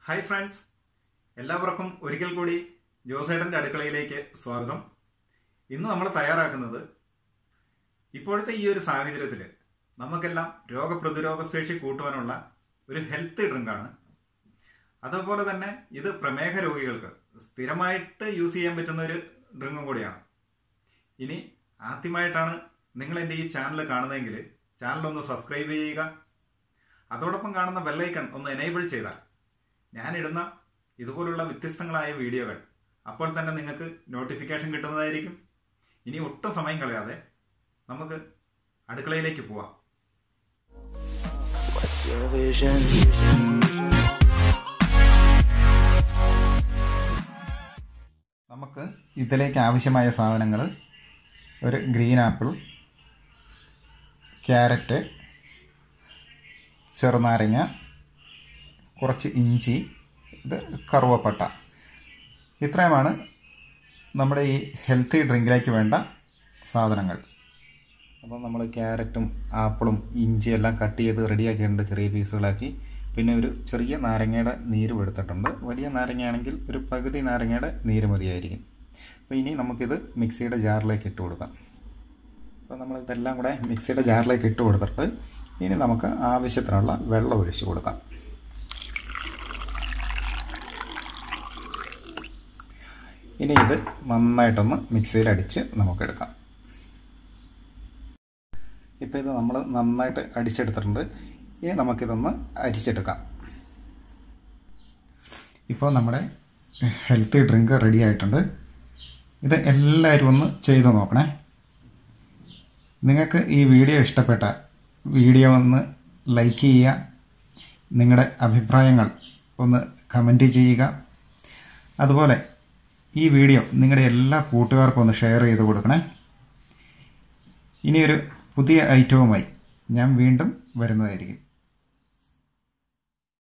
Hi friends എല്ലാവർക്കും ഒരിക്കൽ കൂടി ജോസേട്ടൻ്റെ അടുക്കളയിലേക്ക് സ്വാഗതം ഇന്ന് നമ്മൾ തയ്യാറാക്കുന്നത് ഇപ്പോഴത്തെ ഈ ഒരു സാഹചര്യത്തിൽ നമുക്കെല്ലാം രോഗപ്രതിരോധ ശേഷി കൂട്ടുവാനുള്ള ഒരു ഹെൽത്ത് ഡ്രിങ്കാണ് അതുപോലെ തന്നെ ഇത് പ്രമേഹ രോഗികൾക്ക് സ്ഥിരമായിട്ട് യൂസ് ചെയ്യാൻ പറ്റുന്ന ഒരു ഡ്രിങ്കും കൂടിയാണ് ഇനി ആദ്യമായിട്ടാണ് നിങ്ങൾ എൻ്റെ ഈ ചാനൽ കാണുന്നതെങ്കിൽ ചാനൽ ഒന്ന് സബ്സ്ക്രൈബ് ചെയ്യുക അതോടൊപ്പം കാണുന്ന ബെല്ലൈക്കൺ ഒന്ന് എനേബിൾ ചെയ്താൽ ഞാനിടുന്ന ഇതുപോലുള്ള വ്യത്യസ്തങ്ങളായ വീഡിയോകൾ അപ്പോൾ തന്നെ നിങ്ങൾക്ക് നോട്ടിഫിക്കേഷൻ കിട്ടുന്നതായിരിക്കും ഇനി ഒട്ടും സമയം കളയാതെ നമുക്ക് അടുക്കളയിലേക്ക് പോവാം What's your vision? നമുക്ക് ഇതിലേക്ക് ആവശ്യമായ സാധനങ്ങൾ ഒരു ഗ്രീൻ ആപ്പിൾ ക്യാരറ്റ് ചെറുനാരങ്ങ കുറച്ച് ഇഞ്ചി ഇത് കറുവപ്പട്ട ഇത്രയുമാണ് നമ്മുടെ ഈ ഹെൽത്തി ഡ്രിങ്കിലേക്ക് വേണ്ട സാധനങ്ങൾ അപ്പോൾ നമ്മൾ ക്യാരറ്റും ആപ്പിളും ഇഞ്ചി എല്ലാം കട്ട് ചെയ്ത് റെഡിയാക്കിയിട്ടുണ്ട് ചെറിയ പീസുകളാക്കി പിന്നെ ഒരു ചെറിയ നാരങ്ങയുടെ നീര് എടുത്തിട്ടുണ്ട് വലിയ നാരങ്ങയാണെങ്കിൽ ഒരു പകുതി നാരങ്ങയുടെ നീര് മതിയായിരിക്കും അപ്പോൾ ഇനി നമുക്കിത് മിക്സിയുടെ ജാറിലേക്ക് ഇട്ട് കൊടുക്കാം അപ്പോൾ നമ്മൾ ഇതെല്ലാം കൂടെ മിക്സിയുടെ ജാറിലേക്ക് ഇട്ട് കൊടുത്തിട്ട് ഇനി നമുക്ക് ആവശ്യത്തിനുള്ള വെള്ളം ഒഴിച്ച് കൊടുക്കാം ഇനി ഇത് നന്നായിട്ടൊന്ന് മിക്സിയിൽ അടിച്ച് നമുക്കെടുക്കാം ഇപ്പോൾ ഇത് നമ്മൾ നന്നായിട്ട് അടിച്ചെടുത്തിട്ടുണ്ട് ഇനി നമുക്കിതൊന്ന് അരിച്ചെടുക്കാം ഇപ്പോൾ നമ്മുടെ ഹെൽത്തി ഡ്രിങ്ക് റെഡി ആയിട്ടുണ്ട് ഇത് എല്ലാവരും ഒന്ന് ചെയ്ത് നോക്കണേ നിങ്ങൾക്ക് ഈ വീഡിയോ ഇഷ്ടപ്പെട്ടാൽ വീഡിയോ ഒന്ന് ലൈക്ക് ചെയ്യുക നിങ്ങളുടെ അഭിപ്രായങ്ങൾ ഒന്ന് കമൻറ്റ് ചെയ്യുക അതുപോലെ ഈ വീഡിയോ നിങ്ങളുടെ എല്ലാ കൂട്ടുകാർക്കും ഒന്ന് ഷെയർ ചെയ്ത് കൊടുക്കണേ ഇനിയൊരു പുതിയ ഐറ്റവുമായി ഞാൻ വീണ്ടും വരുന്നതായിരിക്കും